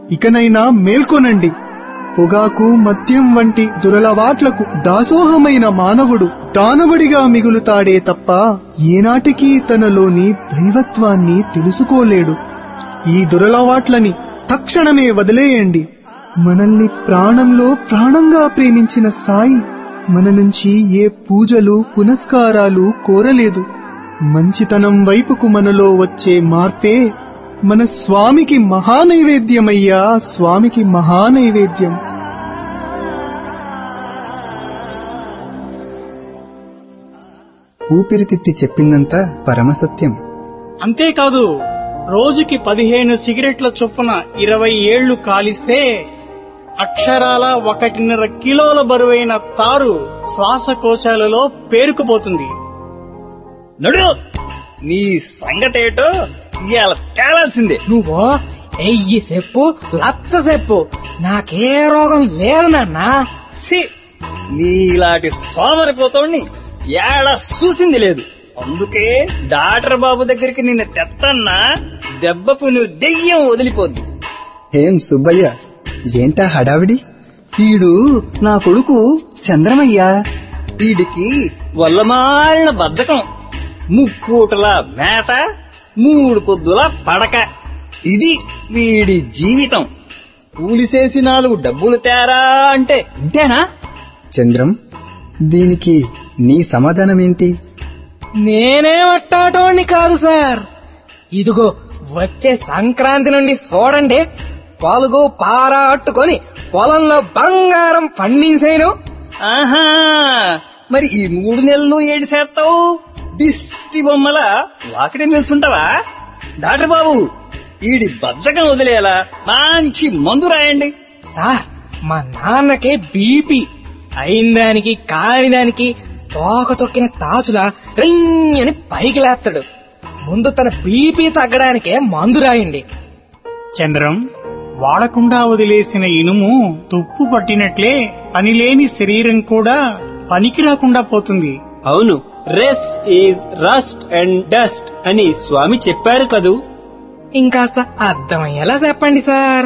ఇకనైనా మేల్కొనండి పొగాకు మద్యం వంటి దురలవాట్లకు దాసోహమైన మానవుడు దానవుడిగా మిగులుతాడే తప్ప ఏనాటికి తనలోని దైవత్వాన్ని తెలుసుకోలేడు ఈ దురలవాట్లని తక్షణమే వదిలేయండి మనల్ని ప్రాణంలో ప్రాణంగా ప్రేమించిన సాయి మన నుంచి ఏ పూజలు పునస్కారాలు కోరలేదు మంచితనం వైపుకు మనలో వచ్చే మార్పే మన స్వామికి మహానైవేద్యమయ్యా స్వామికి మహానైవేద్యం ఊపిరితిత్తి చెప్పిందంతా పరమసత్యం అంతేకాదు రోజుకి పదిహేను సిగరెట్ల చొప్పున ఇరవై ఏళ్లు కాలిస్తే అక్షరాల ఒకటిన్నర కిలోల బరువైన తారు శ్వాసకోశాలలో పేరుకుపోతుంది నడు నీ సంగతేటో ఇవాళ తేలాల్సిందే నువ్వు ఎయ్యి చెప్పు లచ్చ చెప్పు నాకే రోగం లేదు నాన్న సి నీలాంటి సోమరిపోతోడిని ఏడ చూసింది లేదు అందుకే డాక్టర్ బాబు దగ్గరికి నిన్ను తెత్తన్నా దెబ్బకు నువ్వు దెయ్యం వదిలిపోద్ది ఏం సుబ్బయ్య ఏంటా హడావిడి ఈడు నా కొడుకు చంద్రమయ్య వీడికి వల్లమాలిన బద్ధకం ముప్పూటల మేత మూడు పొద్దుల పడక ఇది వీడి జీవితం కూలిసేసి నాలుగు డబ్బులు తేరా అంటే ఇంతేనా చంద్రం దీనికి నీ సమాధానం ఏంటి నేనే అట్టాటోని కాదు సార్ ఇదిగో వచ్చే సంక్రాంతి నుండి చూడండి పొలుగు పారా అట్టుకొని పొలంలో బంగారం పండించేను ఆహా మరి ఈ మూడు నెలలు ఏడు చేస్తావు దిష్టి బొమ్మల వాకిటి నిల్చుంటావా డాక్టర్ బాబు ఈడి బద్ధకం వదిలేలా మంచి మందు రాయండి సార్ మా నాన్నకి బీపీ అయిన దానికి కాని దానికి తోక తొక్కిన తాచులా రింగ్ అని పైకి లేస్తాడు ముందు తన బీపీ తగ్గడానికే మందు రాయండి చంద్రం వాడకుండా వదిలేసిన ఇనుము తుప్పు పట్టినట్లే పనిలేని శరీరం కూడా పనికి రాకుండా పోతుంది అవును rest is rust and dust అని స్వామి చెప్పారు కదూ ఇంకాస్త అర్థమయ్యేలా చెప్పండి సార్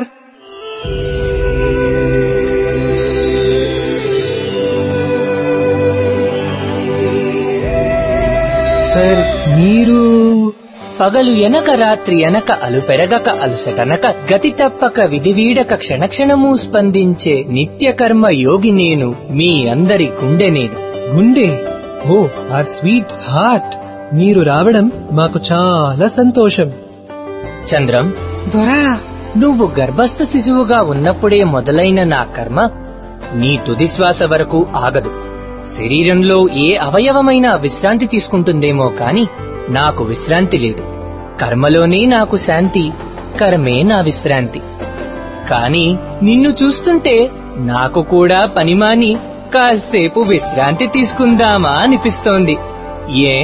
సార్ మీరు పగలు ఎనక రాత్రి ఎనక అలు పెరగక అలుసటనక గతి తప్పక విధివీడక క్షణక్షణము స్పందించే నిత్య కర్మ యోగి నేను మీ అందరి గుండె నేను గుండె ఓ ఆ స్వీట్ హార్ట్ మీరు రావడం మాకు చాలా సంతోషం చంద్రం దొరా నువ్వు గర్భస్థ శిశువుగా ఉన్నప్పుడే మొదలైన నా కర్మ నీ తుది శ్వాస వరకు ఆగదు శరీరంలో ఏ అవయవమైనా విశ్రాంతి తీసుకుంటుందేమో కాని నాకు విశ్రాంతి లేదు కర్మలోనే నాకు శాంతి కర్మే నా విశ్రాంతి కాని నిన్ను చూస్తుంటే నాకు కూడా పనిమాని కాసేపు విశ్రాంతి తీసుకుందామా అనిపిస్తోంది ఏ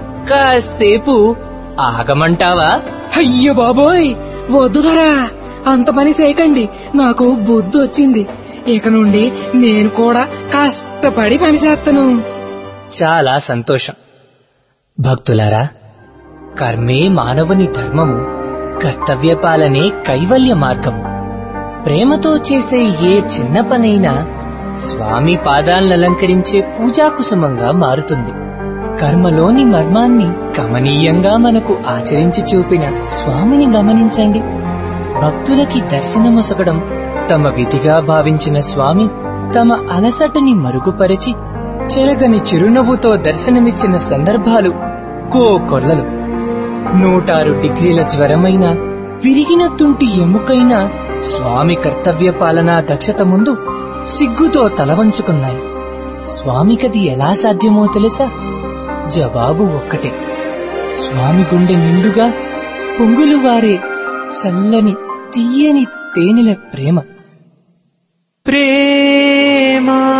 కాసేపు ఆగమంటావా అయ్యో బాబోయ్ వద్దు దొరా అంత పని చేయకండి నాకు బుద్ధి వచ్చింది ఇక నుండి నేను కూడా కష్టపడి పని చేస్తాను చాలా సంతోషం భక్తులారా కర్మే మానవుని ధర్మము కర్తవ్య పాలనే కైవల్య మార్గము ప్రేమతో చేసే ఏ చిన్న పనైనా స్వామి పాదాలనంకరించే పూజా కుసుమంగా మారుతుంది కర్మలోని మర్మాన్ని గమనీయంగా మనకు ఆచరించి చూపిన స్వామిని గమనించండి భక్తులకి దర్శనమొసగడం తమ విధిగా భావించిన స్వామి తమ అలసటని మరుగుపరిచి చెరగని చిరునవ్వుతో దర్శనమిచ్చిన సందర్భాలు కో కొర్లలు నూటారు డిగ్రీల జ్వరమైన విరిగిన తుంటి ఎముకైన స్వామి కర్తవ్య పాలనా దక్షత ముందు సిగ్గుతో తలవంచుకున్నాయి స్వామికది ఎలా సాధ్యమో తెలుసా జవాబు ఒక్కటే స్వామి గుండె నిండుగా పొంగులు వారే చల్లని తీయని తేనెల ప్రేమ ప్రేమ